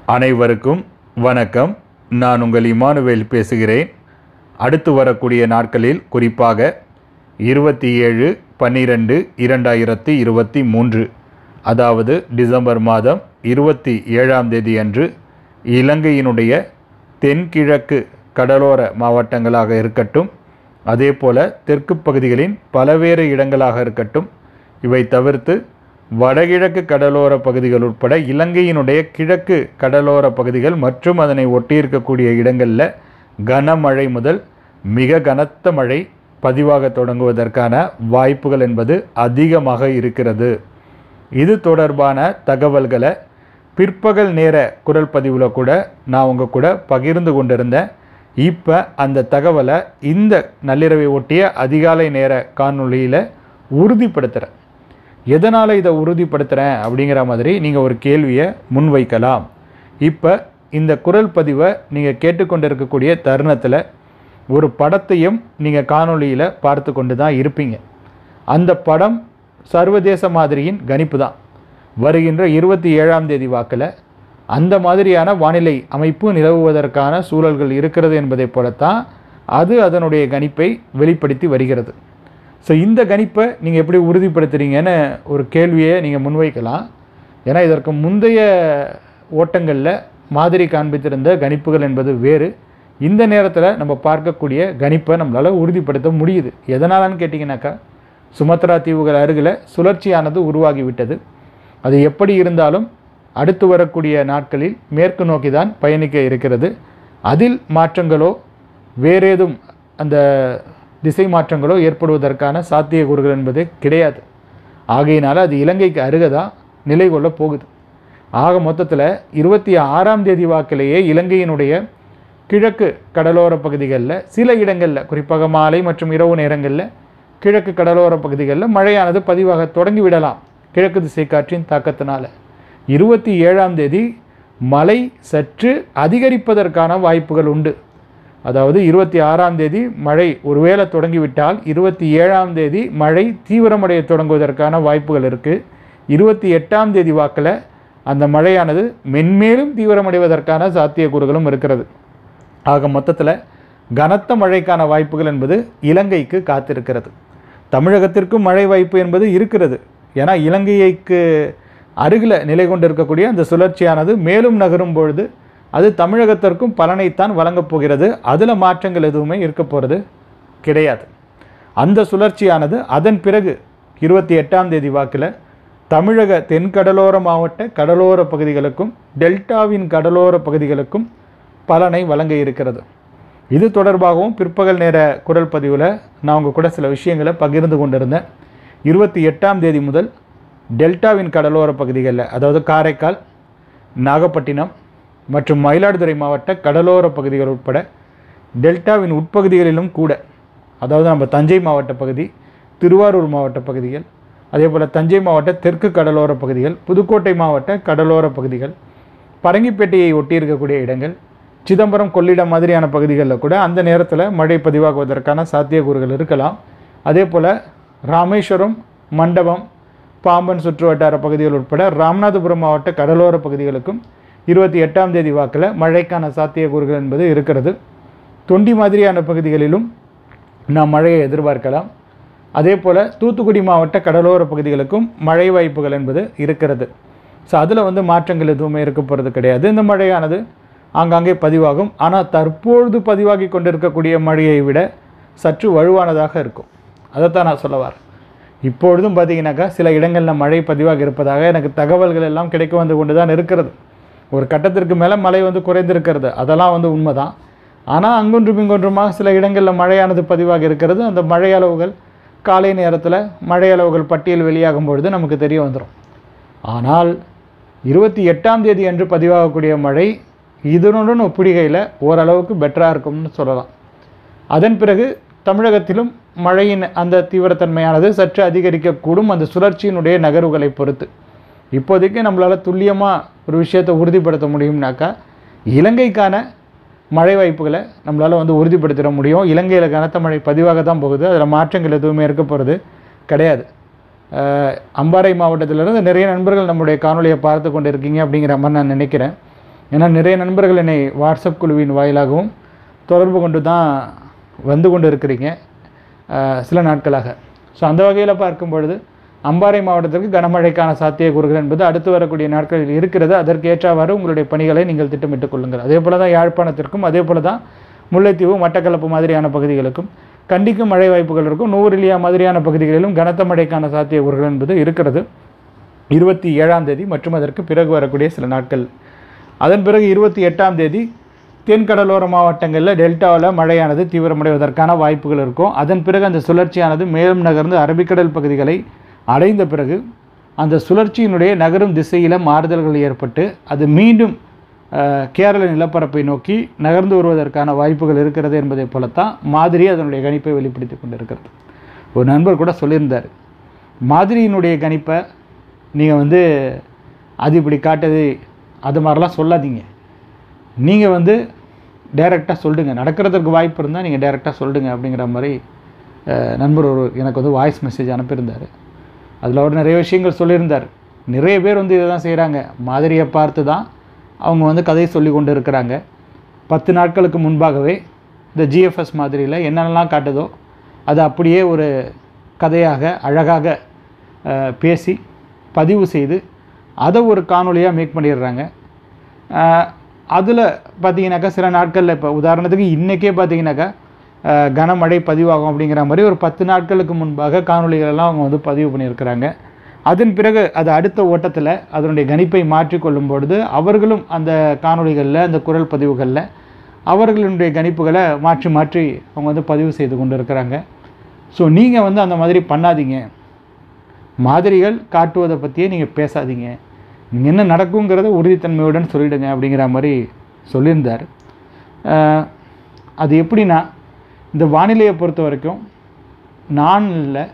அனைவருக்கும் வணக்கம் நான் உங்கள் இமானுவேல் பேசுகிறேன் அடுத்து வரக்கூடிய நாட்களில் குறிப்பாக இருபத்தி ஏழு பன்னிரெண்டு இரண்டாயிரத்தி இருபத்தி மூன்று அதாவது டிசம்பர் மாதம் இருபத்தி ஏழாம் தேதி அன்று இலங்கையினுடைய தென்கிழக்கு கடலோர மாவட்டங்களாக இருக்கட்டும் அதே போல தெற்கு பகுதிகளின் பலவேறு இடங்களாக இருக்கட்டும் இவை தவிர்த்து வடகிழக்கு கடலோர பகுதிகள் உட்பட இலங்கையினுடைய கிழக்கு கடலோர பகுதிகள் மற்றும் அதனை ஒட்டியிருக்கக்கூடிய இடங்களில் கனமழை முதல் மிக கனத்த மழை பதிவாக தொடங்குவதற்கான வாய்ப்புகள் என்பது அதிகமாக இருக்கிறது இது தொடர்பான தகவல்களை பிற்பகல் நேர குரல் பதிவில் கூட நான் உங்கள் கூட பகிர்ந்து கொண்டிருந்தேன் இப்போ அந்த தகவலை இந்த நள்ளிரவை ஒட்டிய அதிகாலை நேர காணொளியில் உறுதிப்படுத்துகிறேன் எதனால் இதை உறுதிப்படுத்துகிறேன் அப்படிங்கிற மாதிரி நீங்கள் ஒரு கேள்வியை முன்வைக்கலாம் இப்போ இந்த குரல் பதிவை நீங்கள் கேட்டுக்கொண்டிருக்கக்கூடிய தருணத்தில் ஒரு படத்தையும் நீங்கள் காணொளியில் பார்த்து கொண்டு தான் இருப்பீங்க அந்த படம் சர்வதேச மாதிரியின் கணிப்பு தான் வருகின்ற இருபத்தி ஏழாம் தேதி வாக்கில் அந்த மாதிரியான வானிலை அமைப்பு நிலவுவதற்கான சூழல்கள் இருக்கிறது என்பதைப் போலத்தான் அது அதனுடைய கணிப்பை வெளிப்படுத்தி வருகிறது ஸோ இந்த கணிப்பை நீங்கள் எப்படி உறுதிப்படுத்துறீங்கன்னு ஒரு கேள்வியை நீங்கள் முன்வைக்கலாம் ஏன்னா இதற்கு முந்தைய ஓட்டங்களில் மாதிரி காண்பித்திருந்த கணிப்புகள் என்பது வேறு இந்த நேரத்தில் நம்ம பார்க்கக்கூடிய கணிப்பை நம்மளால் உறுதிப்படுத்த முடியுது எதனாலன்னு கேட்டிங்கனாக்கா சுமத்ரா தீவுகள் அருகில் சுழற்சியானது உருவாகிவிட்டது அது எப்படி இருந்தாலும் அடுத்து வரக்கூடிய நாட்களில் மேற்கு நோக்கி தான் பயணிக்க இருக்கிறது அதில் மாற்றங்களோ வேறேதும் அந்த திசை மாற்றங்களோ ஏற்படுவதற்கான சாத்தியக்கூறுகள் என்பது கிடையாது ஆகையினால அது இலங்கைக்கு அருகதான் நிலை கொள்ள போகுது ஆக மொத்தத்தில் இருபத்தி ஆறாம் தேதி வாக்கிலேயே இலங்கையினுடைய கிழக்கு கடலோர பகுதிகளில் சில இடங்களில் குறிப்பாக மாலை மற்றும் இரவு நேரங்களில் கிழக்கு கடலோர பகுதிகளில் மழையானது பதிவாக தொடங்கி விடலாம் கிழக்கு திசை காற்றின் தாக்கத்தினால இருபத்தி ஏழாம் தேதி மழை சற்று அதிகரிப்பதற்கான வாய்ப்புகள் உண்டு அதாவது இருபத்தி ஆறாம் தேதி மழை ஒருவேளை தொடங்கிவிட்டால் இருபத்தி ஏழாம் தேதி மழை தீவிரமடைய தொடங்குவதற்கான வாய்ப்புகள் இருக்குது இருபத்தி எட்டாம் தேதி வாக்கில் அந்த மழையானது மென்மேலும் தீவிரமடைவதற்கான சாத்தியக்கூறுகளும் இருக்கிறது ஆக மொத்தத்தில் கனத்த மழைக்கான வாய்ப்புகள் என்பது இலங்கைக்கு காத்திருக்கிறது தமிழகத்திற்கும் மழை வாய்ப்பு என்பது இருக்கிறது ஏன்னா இலங்கைக்கு அருகில் நிலை கொண்டிருக்கக்கூடிய அந்த சுழற்சியானது மேலும் நகரும் பொழுது அது தமிழகத்திற்கும் பலனைத்தான் வழங்கப் போகிறது அதில் மாற்றங்கள் எதுவுமே இருக்க போகிறது கிடையாது அந்த சுழற்சியானது அதன் பிறகு இருபத்தி எட்டாம் தேதி வாக்கில் தமிழக தென்கடலோர மாவட்ட கடலோர பகுதிகளுக்கும் டெல்டாவின் கடலோர பகுதிகளுக்கும் பலனை வழங்க இருக்கிறது இது தொடர்பாகவும் பிற்பகல் நேர குரல் பதிவில் நான் உங்கள் கூட சில விஷயங்களை பகிர்ந்து கொண்டிருந்தேன் இருபத்தி எட்டாம் தேதி முதல் டெல்டாவின் கடலோர பகுதிகளில் அதாவது காரைக்கால் நாகப்பட்டினம் மற்றும் மயிலாடுதுறை மாவட்ட கடலோர பகுதிகள் உட்பட டெல்டாவின் உட்பகுதிகளிலும் கூட அதாவது நம்ம தஞ்சை மாவட்ட பகுதி திருவாரூர் மாவட்ட பகுதிகள் அதே போல் தஞ்சை மாவட்ட தெற்கு கடலோர பகுதிகள் புதுக்கோட்டை மாவட்ட கடலோர பகுதிகள் பரங்கிப்பேட்டையை ஒட்டி இருக்கக்கூடிய இடங்கள் சிதம்பரம் கொள்ளிடம் மாதிரியான பகுதிகளில் கூட அந்த நேரத்தில் மழை பதிவாகுவதற்கான சாத்தியக்கூறுகள் இருக்கலாம் அதே போல் ராமேஸ்வரம் மண்டபம் பாம்பன் சுற்று வட்டார பகுதிகள் உட்பட ராமநாதபுரம் மாவட்ட கடலோர பகுதிகளுக்கும் இருபத்தி எட்டாம் தேதி வாக்கில் மழைக்கான சாத்தியக்கூறுகள் என்பது இருக்கிறது தொண்டி மாதிரியான பகுதிகளிலும் நாம் மழையை எதிர்பார்க்கலாம் அதே போல் தூத்துக்குடி மாவட்ட கடலோர பகுதிகளுக்கும் மழை வாய்ப்புகள் என்பது இருக்கிறது ஸோ அதில் வந்து மாற்றங்கள் எதுவுமே இருக்க போகிறது கிடையாது இந்த மழையானது ஆங்காங்கே பதிவாகும் ஆனால் தற்பொழுது பதிவாகி கொண்டிருக்கக்கூடிய மழையை விட சற்று வலுவானதாக இருக்கும் அதைத்தான் நான் சொல்ல வரேன் இப்பொழுதும் பார்த்தீங்கன்னாக்கா சில இடங்களில் மழை பதிவாக இருப்பதாக எனக்கு தகவல்கள் எல்லாம் கிடைக்க வந்து கொண்டு தான் இருக்கிறது ஒரு கட்டத்திற்கு மேலே மழை வந்து குறைந்திருக்கிறது அதெல்லாம் வந்து உண்மைதான் ஆனால் அங்கொன்றும் இங்கொன்றுமாக சில இடங்களில் மழையானது பதிவாக இருக்கிறது அந்த மழை அளவுகள் காலை நேரத்தில் மழை அளவுகள் பட்டியல் வெளியாகும் பொழுது நமக்கு தெரிய வந்துடும் ஆனால் இருபத்தி எட்டாம் தேதி அன்று பதிவாகக்கூடிய மழை இதனுடன் ஒப்பிடுகையில் ஓரளவுக்கு பெட்டராக இருக்கும்னு சொல்லலாம் அதன் பிறகு தமிழகத்திலும் மழையின் அந்த தீவிரத்தன்மையானது சற்று அதிகரிக்கக்கூடும் அந்த சுழற்சியினுடைய நகர்வுகளை பொறுத்து இப்போதைக்கு நம்மளால் துல்லியமாக ஒரு விஷயத்தை உறுதிப்படுத்த முடியும்னாக்கா இலங்கைக்கான மழை வாய்ப்புகளை நம்மளால் வந்து உறுதிப்படுத்திட முடியும் இலங்கையில் கனத்த மழை பதிவாக தான் போகுது அதில் மாற்றங்கள் எதுவுமே இருக்க போகிறது கிடையாது அஹ், அம்பாறை மாவட்டத்திலிருந்து நிறைய நண்பர்கள் நம்முடைய காணொலியை பார்த்து கொண்டு இருக்கீங்க அப்படிங்கிற மாதிரி நான் நினைக்கிறேன் ஏன்னா நிறைய நண்பர்கள் என்னை வாட்ஸ்அப் குழுவின் வாயிலாகவும் தொடர்பு கொண்டு தான் வந்து கொண்டு இருக்கிறீங்க அஹ், சில நாட்களாக ஸோ அந்த வகையில் பார்க்கும் பொழுது அம்பாறை மாவட்டத்திற்கு கனமழைக்கான சாத்தியக்கூறுகள் என்பது அடுத்து வரக்கூடிய நாட்களில் இருக்கிறது அதற்கு ஏற்றவாறு உங்களுடைய பணிகளை நீங்கள் திட்டமிட்டுக் கொள்ளுங்கள் அதே போல தான் யாழ்ப்பாணத்திற்கும் அதே போல தான் முல்லைத்தீவு மட்டக்களப்பு மாதிரியான பகுதிகளுக்கும் கண்டிக்கும் மழை வாய்ப்புகள் இருக்கும் நூறிலியா மாதிரியான பகுதிகளிலும் கனத்த மழைக்கான சாத்தியக்கூறுகள் என்பது இருக்கிறது இருபத்தி ஏழாம் தேதி மற்றும் அதற்கு பிறகு வரக்கூடிய சில நாட்கள் அதன் பிறகு இருபத்தி எட்டாம் தேதி தென்கடலோர மாவட்டங்களில் டெல்டாவில் மழையானது தீவிரமடைவதற்கான வாய்ப்புகள் இருக்கும் அதன் பிறகு அந்த சுழற்சியானது மேலும் நகர்ந்து அரபிக்கடல் பகுதிகளை அடைந்த பிறகு அந்த சுழற்சியினுடைய நகரும் திசையில் மாறுதல்கள் ஏற்பட்டு அது மீண்டும் அஹ், கேரள நிலப்பரப்பை நோக்கி நகர்ந்து வருவதற்கான வாய்ப்புகள் இருக்கிறது என்பதை போலத்தான் மாதிரி அதனுடைய கணிப்பை வெளிப்படுத்தி கொண்டிருக்கிறது ஒரு நண்பர் கூட சொல்லியிருந்தார் மாதிரியினுடைய கணிப்பை நீங்கள் வந்து அது இப்படி காட்டுது அது மாதிரிலாம் சொல்லாதீங்க நீங்கள் வந்து டைரெக்டாக சொல்லுங்க நடக்கிறதுக்கு வாய்ப்பு இருந்தால் நீங்கள் டைரெக்டாக சொல்லுங்க அப்படிங்கிற மாதிரி அஹ், நண்பர் ஒரு எனக்கு வந்து வாய்ஸ் மெசேஜ் அனுப்பியிருந்தார் அதில் அவர் நிறைய விஷயங்கள் சொல்லியிருந்தார் நிறைய பேர் வந்து இதை தான் செய்கிறாங்க மாதிரியை பார்த்து தான் அவங்க வந்து கதை சொல்லி கொண்டு இருக்கிறாங்க பத்து நாட்களுக்கு முன்பாகவே இந்த ஜிஎஃப்எஸ் மாதிரியில் என்னென்னலாம் காட்டுதோ அதை அப்படியே ஒரு கதையாக அழகாக அஹ், பேசி பதிவு செய்து அதை ஒரு காணொளியாக மேக் பண்ணிடுறாங்க அதில் பார்த்தீங்கன்னாக்கா சில நாட்களில் இப்போ உதாரணத்துக்கு இன்றைக்கே பார்த்தீங்கன்னாக்கா அஹ், கனமழை பதிவாகும் அப்படிங்கிற மாதிரி ஒரு பத்து நாட்களுக்கு முன்பாக காணொளிகளெல்லாம் அவங்க வந்து பதிவு பண்ணியிருக்கிறாங்க அதன் பிறகு அது அடுத்த ஓட்டத்தில் அதனுடைய கணிப்பை மாற்றிக்கொள்ளும் பொழுது அவர்களும் அந்த காணொளிகளில் அந்த குரல் பதிவுகளில் அவர்களுடைய கணிப்புகளை மாற்றி மாற்றி அவங்க வந்து பதிவு செய்து கொண்டு இருக்கிறாங்க ஸோ நீங்கள் வந்து அந்த மாதிரி பண்ணாதீங்க மாதிரிகள் காட்டுவதை பற்றியே நீங்கள் பேசாதீங்க நீங்கள் என்ன நடக்குங்கிறத உறுதித்தன்மையுடன் சொல்லிடுங்க அப்படிங்கிற மாதிரி சொல்லியிருந்தார் அஹ், அது எப்படின்னா இந்த வானிலையை பொறுத்த வரைக்கும் நான் இல்லை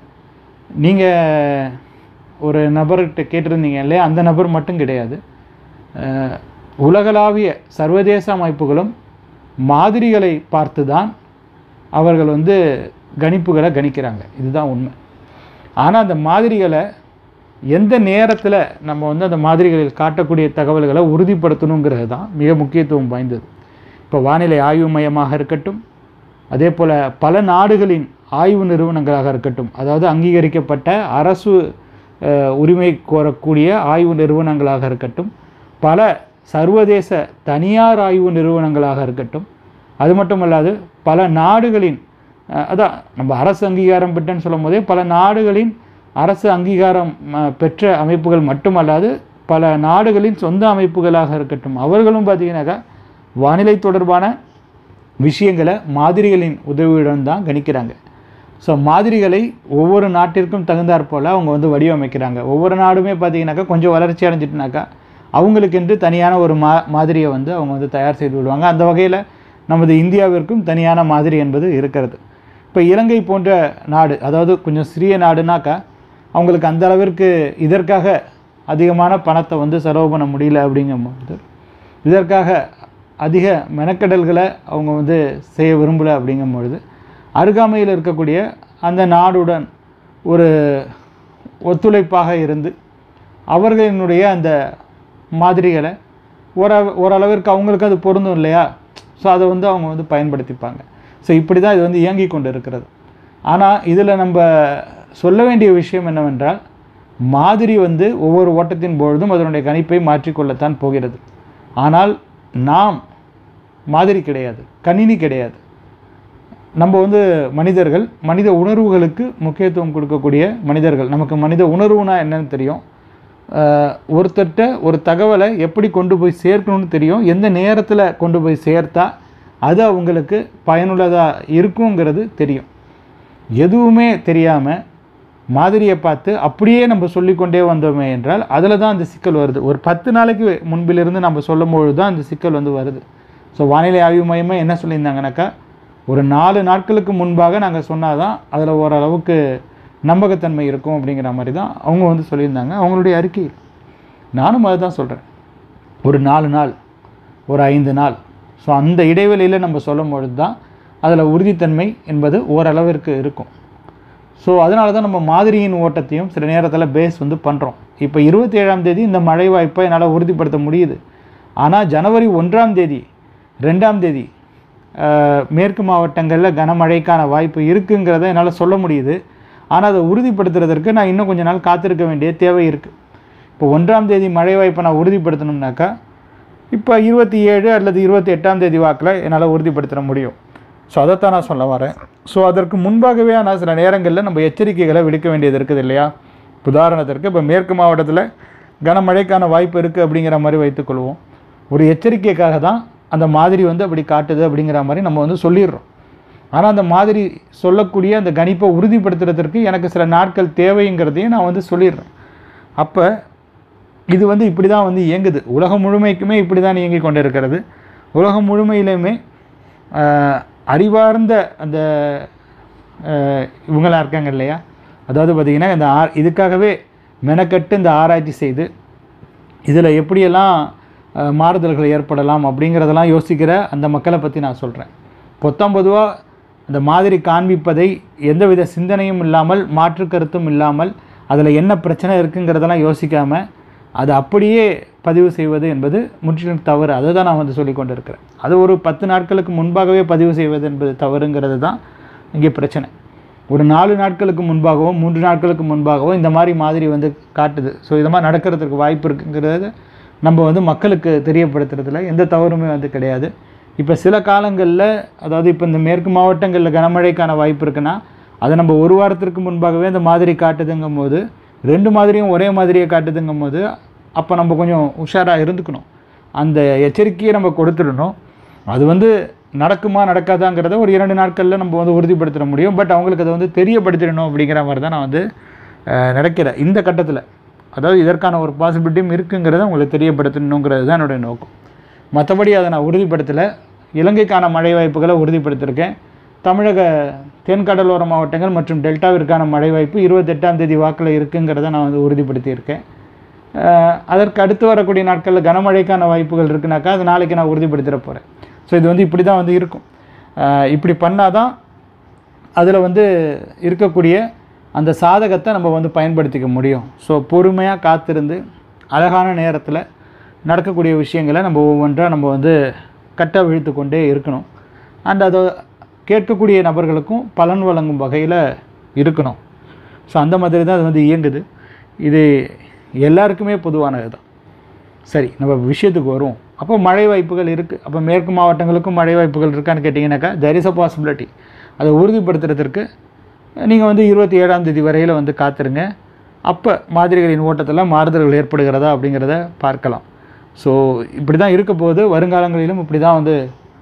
நீங்கள் ஒரு நபர்கிட்ட கேட்டிருந்தீங்க இல்லையா அந்த நபர் மட்டும் கிடையாது அஹ், உலகளாவிய சர்வதேச அமைப்புகளும் மாதிரிகளை பார்த்து தான் அவர்கள் வந்து கணிப்புகளை கணிக்கிறாங்க இதுதான் உண்மை ஆனால் அந்த மாதிரிகளை எந்த நேரத்தில் நம்ம வந்து அந்த மாதிரிகளில் காட்டக்கூடிய தகவல்களை உறுதிப்படுத்தணுங்கிறது தான் மிக முக்கியத்துவம் வாய்ந்தது இப்போ வானிலை ஆய்வு மையமாக இருக்கட்டும் அதே போல் பல நாடுகளின் ஆய்வு நிறுவனங்களாக இருக்கட்டும் அதாவது அங்கீகரிக்கப்பட்ட அரசு அஹ், உரிமை கோரக்கூடிய ஆய்வு நிறுவனங்களாக இருக்கட்டும் பல சர்வதேச தனியார் ஆய்வு நிறுவனங்களாக இருக்கட்டும் அது மட்டுமல்லாது பல நாடுகளின் அஹ், அதான் நம்ம அரசு அங்கீகாரம் பெற்றேன்னு சொல்லும் போதே பல நாடுகளின் அரசு அங்கீகாரம் அஹ், பெற்ற அமைப்புகள் மட்டுமல்லாது பல நாடுகளின் சொந்த அமைப்புகளாக இருக்கட்டும் அவர்களும் பார்த்தீங்கன்னாக்கா வானிலை தொடர்பான விஷயங்களை மாதிரிகளின் உதவியுடன் தான் கணிக்கிறாங்க ஸோ மாதிரிகளை ஒவ்வொரு நாட்டிற்கும் தகுந்தாற் போல் அவங்க வந்து வடிவமைக்கிறாங்க ஒவ்வொரு நாடுமே பார்த்தீங்கன்னாக்கா கொஞ்சம் வளர்ச்சி அடைஞ்சிட்டுனாக்கா அவங்களுக்கென்று தனியான ஒரு மா மாதிரியை வந்து அவங்க வந்து தயார் செய்து விடுவாங்க அந்த வகையில் நமது இந்தியாவிற்கும் தனியான மாதிரி என்பது இருக்கிறது இப்போ இலங்கை போன்ற நாடு அதாவது கொஞ்சம் சிறிய நாடுனாக்கா அவங்களுக்கு அந்த அளவிற்கு இதற்காக அதிகமான பணத்தை வந்து செலவு பண்ண முடியல அப்படிங்கும்போது இதற்காக அதிக மெனக்கடல்களை அவங்க வந்து செய்ய விரும்பலை அப்படிங்கும் பொழுது அருகாமையில் இருக்கக்கூடிய அந்த நாடுடன் ஒரு ஒத்துழைப்பாக இருந்து அவர்களினுடைய அந்த மாதிரிகளை ஓர ஓரளவிற்கு அவங்களுக்கு அது பொருந்தும் இல்லையா ஸோ அதை வந்து அவங்க வந்து பயன்படுத்திப்பாங்க ஸோ இப்படி தான் இது வந்து இயங்கி கொண்டு இருக்கிறது ஆனால் இதில் நம்ம சொல்ல வேண்டிய விஷயம் என்னவென்றால் மாதிரி வந்து ஒவ்வொரு ஓட்டத்தின் பொழுதும் அதனுடைய கணிப்பை மாற்றிக்கொள்ளத்தான் போகிறது ஆனால் நாம் மாதிரி கிடையாது கணினி கிடையாது நம்ம வந்து மனிதர்கள் மனித உணர்வுகளுக்கு முக்கியத்துவம் கொடுக்கக்கூடிய மனிதர்கள் நமக்கு மனித உணர்வுனா என்னன்னு தெரியும் ஆஹ் ஒருத்தர்கிட்ட ஒரு தகவலை எப்படி கொண்டு போய் சேர்க்கணும்னு தெரியும் எந்த நேரத்தில் கொண்டு போய் சேர்த்தா அது அவங்களுக்கு பயனுள்ளதாக இருக்குங்கிறது தெரியும் எதுவுமே தெரியாமல் மாதிரியை பார்த்து அப்படியே நம்ம சொல்லிக்கொண்டே வந்தோமே என்றால் அதில் தான் அந்த சிக்கல் வருது ஒரு பத்து நாளைக்கு முன்பிலிருந்து நம்ம சொல்லும் பொழுது தான் அந்த சிக்கல் வந்து வருது ஸோ வானிலை ஆய்வு மையமே என்ன சொல்லியிருந்தாங்கனாக்கா ஒரு நாலு நாட்களுக்கு முன்பாக நாங்கள் சொன்னால் தான் அதில் ஓரளவுக்கு நம்பகத்தன்மை இருக்கும் அப்படிங்கிற மாதிரி தான் அவங்க வந்து சொல்லியிருந்தாங்க அவங்களுடைய அறிக்கையில் நானும் அதை தான் சொல்கிறேன் ஒரு நாலு நாள் ஒரு ஐந்து நாள் ஸோ அந்த இடைவெளியில் நம்ம சொல்லும் பொழுது தான் அதில் உறுதித்தன்மை என்பது ஓரளவிற்கு இருக்கும் ஸோ அதனால தான் நம்ம மாதிரியின் ஓட்டத்தையும் சில நேரத்தில் பேஸ் வந்து பண்ணுறோம் இப்போ இருபத்தி ஏழாம் தேதி இந்த மழை வாய்ப்பை என்னால் உறுதிப்படுத்த முடியுது ஆனால் ஜனவரி ஒன்றாம் தேதி ரெண்டாம் தேதி அஹ், மேற்கு மாவட்டங்களில் கனமழைக்கான வாய்ப்பு இருக்குங்கிறத என்னால் சொல்ல முடியுது ஆனால் அதை உறுதிப்படுத்துறதற்கு நான் இன்னும் கொஞ்ச நாள் காத்திருக்க வேண்டிய தேவை இருக்குது இப்போ ஒன்றாம் தேதி மழை வாய்ப்பை நான் உறுதிப்படுத்தணும்னாக்கா இப்போ இருபத்தி ஏழு அல்லது இருபத்தி எட்டாம் தேதி வாக்கில் என்னால் உறுதிப்படுத்த முடியும் ஸோ அதைத்தான் நான் சொல்ல வரேன் ஸோ அதற்கு முன்பாகவே நான் சில நேரங்களில் நம்ம எச்சரிக்கைகளை விடுக்க வேண்டியது இருக்குது இல்லையா உதாரணத்திற்கு இப்போ மேற்கு மாவட்டத்தில் கனமழைக்கான வாய்ப்பு இருக்குது அப்படிங்கிற மாதிரி வைத்துக்கொள்வோம் ஒரு எச்சரிக்கைக்காக தான் அந்த மாதிரி வந்து அப்படி காட்டுது அப்படிங்கிற மாதிரி நம்ம வந்து சொல்லிடுறோம் ஆனால் அந்த மாதிரி சொல்லக்கூடிய அந்த கணிப்பை உறுதிப்படுத்துறதற்கு எனக்கு சில நாட்கள் தேவைங்கிறதையும் நான் வந்து சொல்லிடுறேன் அப்போ இது வந்து இப்படி தான் வந்து இயங்குது உலகம் முழுமைக்குமே இப்படி தான் இயங்கி கொண்டு இருக்கிறது உலகம் முழுமையிலுமே ஆஹ், அறிவார்ந்த அந்த ஆஹ், இவங்களாம் இருக்காங்க இல்லையா அதாவது பார்த்திங்கன்னா இந்த ஆ இதுக்காகவே மெனக்கட்டு இந்த ஆராய்ச்சி செய்து இதில் எப்படியெல்லாம் அஹ், மாறுதல்கள் ஏற்படலாம் அப்படிங்கிறதெல்லாம் யோசிக்கிற அந்த மக்களை பற்றி நான் சொல்கிறேன் பொத்தாம் பொதுவாக அந்த மாதிரி காண்பிப்பதை எந்தவித சிந்தனையும் இல்லாமல் மாற்று கருத்தும் இல்லாமல் அதில் என்ன பிரச்சனை இருக்குங்கிறதெல்லாம் யோசிக்காமல் அதை அப்படியே பதிவு செய்வது என்பது முற்றிலும் தவறு அதை தான் நான் வந்து சொல்லி கொண்டு இருக்கிறேன் அது ஒரு பத்து நாட்களுக்கு முன்பாகவே பதிவு செய்வது என்பது தவறுங்கிறது தான் இங்கே பிரச்சனை ஒரு நாலு நாட்களுக்கு முன்பாகவோ மூன்று நாட்களுக்கு முன்பாகவோ இந்த மாதிரி மாதிரி வந்து காட்டுது ஸோ இது மாதிரி நடக்கிறதுக்கு வாய்ப்பு இருக்குங்கிறத நம்ம வந்து மக்களுக்கு தெரியப்படுத்துறதுல எந்த தவறுமே வந்து கிடையாது இப்போ சில காலங்களில் அதாவது இப்போ இந்த மேற்கு மாவட்டங்களில் கனமழைக்கான வாய்ப்பு இருக்குன்னா அதை நம்ம ஒரு வாரத்திற்கு முன்பாகவே அந்த மாதிரி காட்டுதுங்கும் போது ரெண்டு மாதிரியும் ஒரே மாதிரியே காட்டுதுங்கும் போது அப்போ நம்ம கொஞ்சம் உஷாராக இருந்துக்கணும் அந்த எச்சரிக்கையை நம்ம கொடுத்துடணும் அது வந்து நடக்குமா நடக்காதாங்கிறத ஒரு இரண்டு நாட்களில் நம்ம வந்து உறுதிப்படுத்திட முடியும் பட் அவங்களுக்கு அதை வந்து தெரியப்படுத்திடணும் அப்படிங்கிற மாதிரி தான் நான் வந்து அஹ், நினைக்கிறேன் இந்த கட்டத்தில் அதாவது இதற்கான ஒரு பாசிபிலிட்டியும் இருக்குங்கிறத உங்களுக்கு தெரியப்படுத்தணுங்கிறது தான் என்னுடைய நோக்கம் மற்றபடி அதை நான் உறுதிப்படுத்தலை இலங்கைக்கான மழை வாய்ப்புகளை உறுதிப்படுத்தியிருக்கேன் தமிழக தென்கடலோர மாவட்டங்கள் மற்றும் டெல்டாவிற்கான மழை வாய்ப்பு இருபத்தெட்டாம் தேதி வாக்கில் இருக்குங்கிறத நான் வந்து உறுதிப்படுத்தியிருக்கேன் அஹ் அதற்கு அடுத்து வரக்கூடிய நாட்களில் கனமழைக்கான வாய்ப்புகள் இருக்குனாக்கா அது நாளைக்கு நான் உறுதிப்படுத்திட போகிறேன் ஸோ இது வந்து இப்படி தான் வந்து இருக்கும் அஹ் இப்படி பண்ணால் தான் அதில் வந்து இருக்கக்கூடிய அந்த சாதகத்தை நம்ம வந்து பயன்படுத்திக்க முடியும் ஸோ பொறுமையாக காத்திருந்து அழகான நேரத்தில் நடக்கக்கூடிய விஷயங்களை நம்ம ஒவ்வொன்றாக நம்ம வந்து கட்ட விழித்து கொண்டே இருக்கணும் அண்ட் அதை கேட்கக்கூடிய நபர்களுக்கும் பலன் வழங்கும் வகையில் இருக்கணும் ஸோ அந்த மாதிரி தான் அது வந்து இயங்குது இது எல்லாருக்குமே பொதுவானது தான் சரி நம்ம விஷயத்துக்கு வருவோம் அப்போ மழை வாய்ப்புகள் இருக்குது அப்போ மேற்கு மாவட்டங்களுக்கும் மழை வாய்ப்புகள் இருக்கான்னு கேட்டிங்கனாக்கா தெர் இஸ் அ பாசிபிலிட்டி அதை உறுதிப்படுத்துறதற்கு நீங்கள் வந்து இருபத்தி ஏழாம் தேதி வரையில் வந்து காத்துருங்க அப்போ மாதிரிகளின் ஓட்டத்தில் மாறுதல்கள் ஏற்படுகிறதா அப்படிங்கிறத பார்க்கலாம் ஸோ இப்படி தான் இருக்க போது வருங்காலங்களிலும் இப்படி தான் வந்து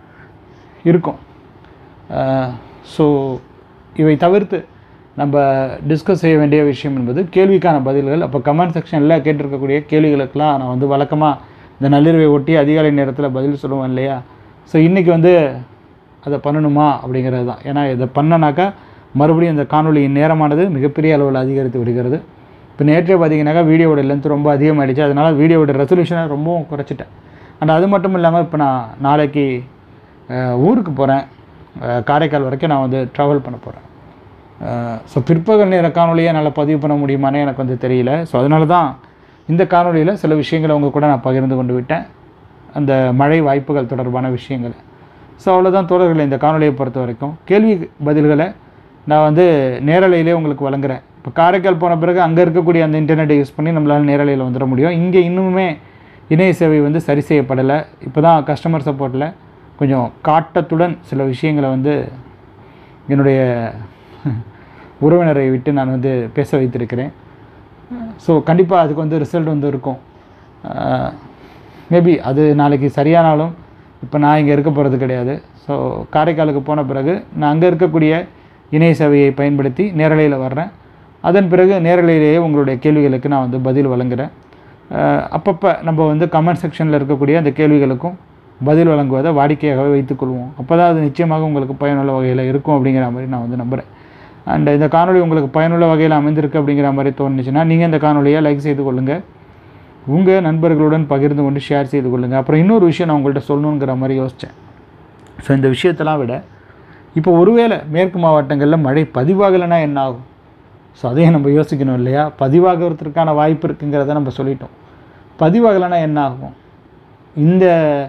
இருக்கும் ஸோ இவை தவிர்த்து நம்ம டிஸ்கஸ் செய்ய வேண்டிய விஷயம் என்பது கேள்விக்கான பதில்கள் அப்போ கமெண்ட் செக்ஷனில் கேட்டிருக்கக்கூடிய கேள்விகளுக்கெல்லாம் நான் வந்து வழக்கமாக இந்த நள்ளிரவை ஒட்டி அதிகாலை நேரத்தில் பதில் சொல்லுவேன் இல்லையா ஸோ இன்றைக்கி வந்து அதை பண்ணணுமா அப்படிங்கிறது தான் ஏன்னா இதை பண்ணனாக்கா மறுபடியும் இந்த காணொளியின் நேரமானது மிகப்பெரிய அளவில் அதிகரித்து விடுகிறது இப்போ நேற்றே பார்த்தீங்கன்னாக்கா வீடியோவோட லென்த் ரொம்ப அதிகமாகிடுச்சு அதனால் வீடியோவோட ரெசல்யூஷனை ரொம்பவும் குறைச்சிட்டேன் அண்ட் அது மட்டும் இல்லாமல் இப்போ நான் நாளைக்கு அஹ், ஊருக்கு போகிறேன் காரைக்கால் வரைக்கும் நான் வந்து ட்ராவல் பண்ண போகிறேன் ஸோ பிற்பகல் நேர காணொலியை என்னால் பதிவு பண்ண முடியுமானே எனக்கு வந்து தெரியல ஸோ அதனால தான் இந்த காணொலியில் சில விஷயங்களை உங்கள் கூட நான் பகிர்ந்து கொண்டு விட்டேன் அந்த மழை வாய்ப்புகள் தொடர்பான விஷயங்களை ஸோ அவ்வளோதான் தோழர்களை இந்த காணொலியை பொறுத்த வரைக்கும் கேள்வி பதில்களை நான் வந்து நேரலையிலே உங்களுக்கு வழங்குறேன் இப்போ காரைக்கால் போன பிறகு அங்கே இருக்கக்கூடிய அந்த இன்டர்நெட்டை யூஸ் பண்ணி நம்மளால் நேரலையில் வந்துட முடியும் இங்கே இன்னுமே இணைய சேவை வந்து சரி செய்யப்படலை இப்போ தான் கஸ்டமர் சப்போர்ட்டில் கொஞ்சம் காட்டத்துடன் சில விஷயங்களை வந்து என்னுடைய உறவினரை விட்டு நான் வந்து பேச வைத்திருக்கிறேன் ஸோ கண்டிப்பாக அதுக்கு வந்து ரிசல்ட் வந்து இருக்கும் மேபி அது நாளைக்கு சரியானாலும் இப்போ நான் இங்கே இருக்க போகிறது கிடையாது ஸோ காரைக்காலுக்கு போன பிறகு நான் அங்கே இருக்கக்கூடிய இணைய சேவையை பயன்படுத்தி நேரலையில் வர்றேன் அதன் பிறகு நேரலையிலேயே உங்களுடைய கேள்விகளுக்கு நான் வந்து பதில் வழங்குகிறேன் அப்பப்போ நம்ம வந்து கமெண்ட் செக்ஷனில் இருக்கக்கூடிய அந்த கேள்விகளுக்கும் பதில் வழங்குவதை வாடிக்கையாகவே வைத்துக்கொள்வோம் அப்போ தான் அது நிச்சயமாக உங்களுக்கு பயனுள்ள வகையில் இருக்கும் அப்படிங்கிற மாதிரி நான் வந்து நம்புகிறேன் அண்ட் இந்த காணொளி உங்களுக்கு பயனுள்ள வகையில் அமைந்திருக்கு அப்படிங்கிற மாதிரி தோணுச்சுன்னா நீங்கள் இந்த காணொலியை லைக் செய்து கொள்ளுங்கள் உங்கள் நண்பர்களுடன் பகிர்ந்து கொண்டு ஷேர் செய்து கொள்ளுங்கள் அப்புறம் இன்னொரு விஷயம் நான் உங்கள்கிட்ட சொல்லணுங்கிற மாதிரி யோசித்தேன் ஸோ இந்த விஷயத்தெல்லாம் விட இப்போ ஒருவேளை மேற்கு மாவட்டங்களில் மழை பதிவாகலைன்னா என்ன ஆகும் ஸோ அதையும் நம்ம யோசிக்கணும் இல்லையா பதிவாகிறதுக்கான வாய்ப்பு இருக்குங்கிறத நம்ம சொல்லிட்டோம் பதிவாகலைன்னா என்ன ஆகும் இந்த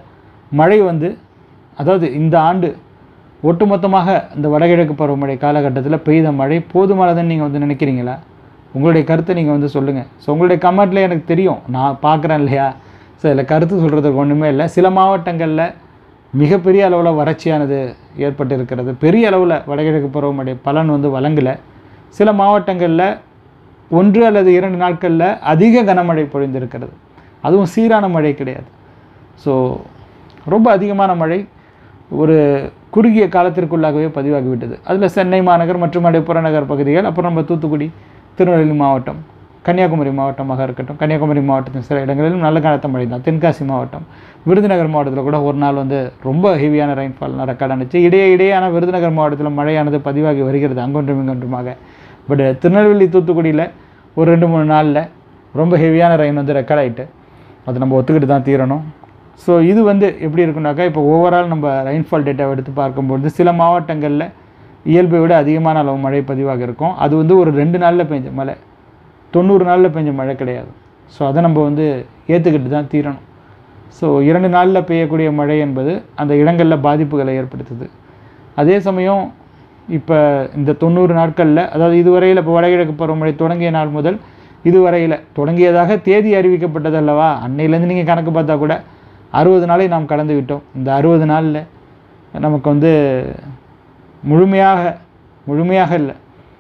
மழை வந்து அதாவது இந்த ஆண்டு ஒட்டுமொத்தமாக இந்த வடகிழக்கு பருவமழை காலகட்டத்தில் பெய்த மழை போதுமானதுன்னு நீங்கள் வந்து நினைக்கிறீங்களா உங்களுடைய கருத்தை நீங்கள் வந்து சொல்லுங்கள் ஸோ உங்களுடைய கமெண்ட்டில் எனக்கு தெரியும் நான் பார்க்குறேன் இல்லையா ஸோ இதில் கருத்து சொல்கிறதுக்கு ஒன்றுமே இல்லை சில மாவட்டங்களில் மிகப்பெரிய அளவில் வறட்சியானது ஏற்பட்டு இருக்கிறது பெரிய அளவில் வடகிழக்கு பருவமழை பலன் வந்து வழங்கலை சில மாவட்டங்களில் ஒன்று அல்லது இரண்டு நாட்களில் அதிக கனமழை பொழிந்திருக்கிறது அதுவும் சீரான மழை கிடையாது ஸோ ரொம்ப அதிகமான மழை ஒரு குறுகிய காலத்திற்குள்ளாகவே பதிவாகிவிட்டது அதில் சென்னை மாநகர் மற்றும் அடைய புறநகர் பகுதிகள் அப்புறம் நம்ம தூத்துக்குடி திருநெல்வேலி மாவட்டம் கன்னியாகுமரி மாவட்டமாக இருக்கட்டும் கன்னியாகுமரி மாவட்டத்தின் சில இடங்களிலும் நல்ல கனத்த மழை தான் தென்காசி மாவட்டம் விருதுநகர் மாவட்டத்தில் கூட ஒரு நாள் வந்து ரொம்ப ஹெவியான ரெயின்ஃபால் ரெக்கார்ட் ஆனிச்சு இடையே இடையான விருதுநகர் மாவட்டத்தில் மழையானது பதிவாகி வருகிறது அங்கொன்றும் இங்கொன்றுமாக பட் திருநெல்வேலி தூத்துக்குடியில் ஒரு ரெண்டு மூணு நாளில் ரொம்ப ஹெவியான ரெயின் வந்து ரெக்கார்ட் ஆகிட்டு அது நம்ம ஒத்துக்கிட்டு தான் தீரணும் ஸோ இது வந்து எப்படி இருக்குனாக்கா இப்போ ஓவரால் நம்ம ரெயின்ஃபால் டேட்டாவை எடுத்து பார்க்கும்பொழுது சில மாவட்டங்களில் இயல்பை விட அதிகமான அளவு மழை பதிவாக இருக்கும் அது வந்து ஒரு ரெண்டு நாளில் பெஞ்ச மழை தொண்ணூறு நாளில் பெஞ்ச மழை கிடையாது ஸோ அதை நம்ம வந்து ஏற்றுக்கிட்டு தான் தீரணும் ஸோ இரண்டு நாளில் பெய்யக்கூடிய மழை என்பது அந்த இடங்களில் பாதிப்புகளை ஏற்படுத்துது அதே சமயம் இப்போ இந்த தொண்ணூறு நாட்களில் அதாவது இதுவரையில் இப்போ வடகிழக்கு பருவமழை தொடங்கிய நாள் முதல் இதுவரையில் தொடங்கியதாக தேதி அறிவிக்கப்பட்டது அல்லவா அன்னையிலேருந்து நீங்கள் கணக்கு பார்த்தா கூட அறுபது நாளை நாம் கடந்து விட்டோம் இந்த அறுபது நாளில் நமக்கு வந்து முழுமையாக முழுமையாக இல்லை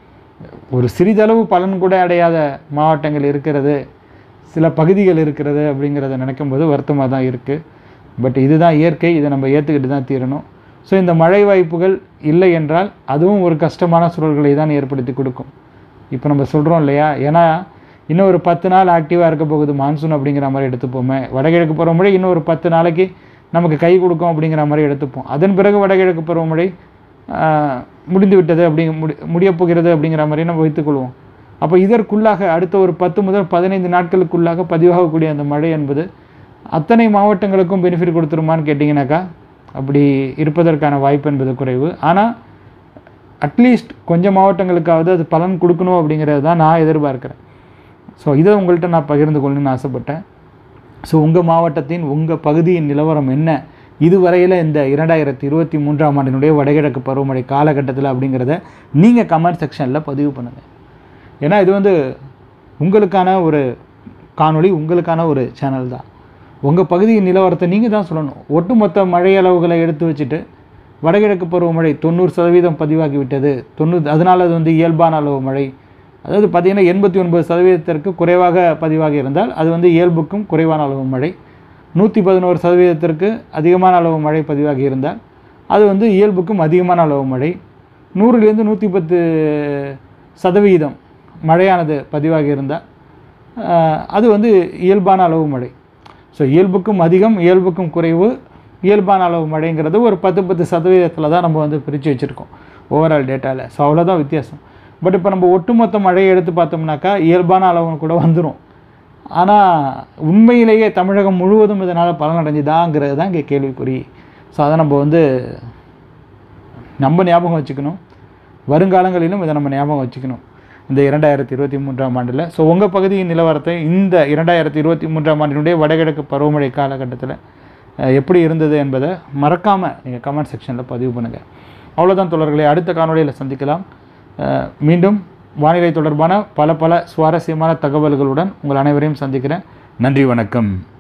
ஒரு சிறிதளவு பலன் கூட அடையாத மாவட்டங்கள் இருக்கிறது சில பகுதிகள் இருக்கிறது அப்படிங்கிறத நினைக்கும்போது வருத்தமாக தான் இருக்குது பட் இதுதான் இயற்கை இதை நம்ம ஏற்றுக்கிட்டு தான் தீரணும் ஸோ இந்த மழை வாய்ப்புகள் இல்லை என்றால் அதுவும் ஒரு கஷ்டமான சூழல்களை தான் ஏற்படுத்தி கொடுக்கும் இப்போ நம்ம சொல்கிறோம் இல்லையா ஏன்னா இன்னும் ஒரு பத்து நாள் ஆக்டிவாக இருக்க போகுது மான்சூன் அப்படிங்கிற மாதிரி எடுத்துப்போமே வடகிழக்கு பருவமழை இன்னும் ஒரு பத்து நாளைக்கு நமக்கு கை கொடுக்கும் அப்படிங்கிற மாதிரி எடுத்துப்போம் அதன் பிறகு வடகிழக்கு பருவமழை ஆஹ், முடிந்து விட்டது அப்படிங்க முடி முடியப் போகிறது அப்படிங்கிற மாதிரி நம்ம வைத்துக்கொள்வோம் அப்போ இதற்குள்ளாக அடுத்த ஒரு பத்து முதல் பதினைந்து நாட்களுக்குள்ளாக பதிவாகக்கூடிய அந்த மழை என்பது அத்தனை மாவட்டங்களுக்கும் பெனிஃபிட் கொடுத்துருமான்னு கேட்டிங்கனாக்கா அப்படி இருப்பதற்கான வாய்ப்பு என்பது குறைவு ஆனால் அட்லீஸ்ட் கொஞ்சம் மாவட்டங்களுக்காவது அது பலன் கொடுக்கணும் அப்படிங்கிறது தான் நான் எதிர்பார்க்குறேன் ஸோ இதை உங்கள்கிட்ட நான் பகிர்ந்து கொள்ளணும்னு ஆசைப்பட்டேன் ஸோ உங்கள் மாவட்டத்தின் உங்கள் பகுதியின் நிலவரம் என்ன இதுவரையில் இந்த இரண்டாயிரத்தி இருபத்தி மூன்றாம் ஆண்டினுடைய வடகிழக்கு பருவமழை காலகட்டத்தில் அப்படிங்கிறத நீங்கள் கமெண்ட் செக்ஷனில் பதிவு பண்ணுங்கள் ஏன்னா இது வந்து உங்களுக்கான ஒரு காணொளி உங்களுக்கான ஒரு சேனல் தான் உங்கள் பகுதியின் நிலவரத்தை நீங்கள் தான் சொல்லணும் ஒட்டுமொத்த மழை அளவுகளை எடுத்து வச்சுட்டு வடகிழக்கு பருவமழை தொண்ணூறு சதவீதம் பதிவாகி விட்டது தொண்ணூறு அதனால் அது வந்து இயல்பான அளவு மழை அதாவது பார்த்தீங்கன்னா எண்பத்தி ஒன்பது சதவீதத்திற்கு குறைவாக பதிவாகி இருந்தால் அது வந்து இயல்புக்கும் குறைவான அளவு மழை நூற்றி பதினோரு சதவீதத்திற்கு அதிகமான அளவு மழை பதிவாகி இருந்தால் அது வந்து இயல்புக்கும் அதிகமான அளவு மழை நூறுலேருந்து நூற்றி பத்து சதவீதம் மழையானது பதிவாகி இருந்தால் ஆஹ், அது வந்து இயல்பான அளவு மழை ஸோ இயல்புக்கும் அதிகம் இயல்புக்கும் குறைவு இயல்பான அளவு மழைங்கிறது ஒரு பத்து பத்து சதவீதத்தில் தான் நம்ம வந்து பிரித்து வச்சுருக்கோம் ஓவரால் டேட்டாவில் ஸோ அவ்வளோதான் வித்தியாசம் பட் இப்போ நம்ம ஒட்டுமொத்த மழையை எடுத்து பார்த்தோம்னாக்கா இயல்பான அளவு கூட வந்துடும் ஆனால் உண்மையிலேயே தமிழகம் முழுவதும் இதனால் பலனடைஞ்சுதாங்கிறது தான் இங்கே கேள்விக்குறி ஸோ அதை நம்ம வந்து நம்ம ஞாபகம் வச்சுக்கணும் வருங்காலங்களிலும் இதை நம்ம ஞாபகம் வச்சுக்கணும் இந்த இரண்டாயிரத்தி இருபத்தி மூன்றாம் ஆண்டில் ஸோ உங்கள் பகுதியின் நிலவரத்தை இந்த இரண்டாயிரத்தி இருபத்தி மூன்றாம் ஆண்டினுடைய வடகிழக்கு பருவமழை காலகட்டத்தில் அஹ், எப்படி இருந்தது என்பதை மறக்காமல் நீங்கள் கமெண்ட் செக்ஷனில் பதிவு பண்ணுங்கள் அவ்வளோதான் தொடர்களை அடுத்த காணொளியில் சந்திக்கலாம் அஹ், மீண்டும் வானிலை தொடர்பான பல பல சுவாரஸ்யமான தகவல்களுடன் உங்கள் அனைவரையும் சந்திக்கிறேன் நன்றி வணக்கம்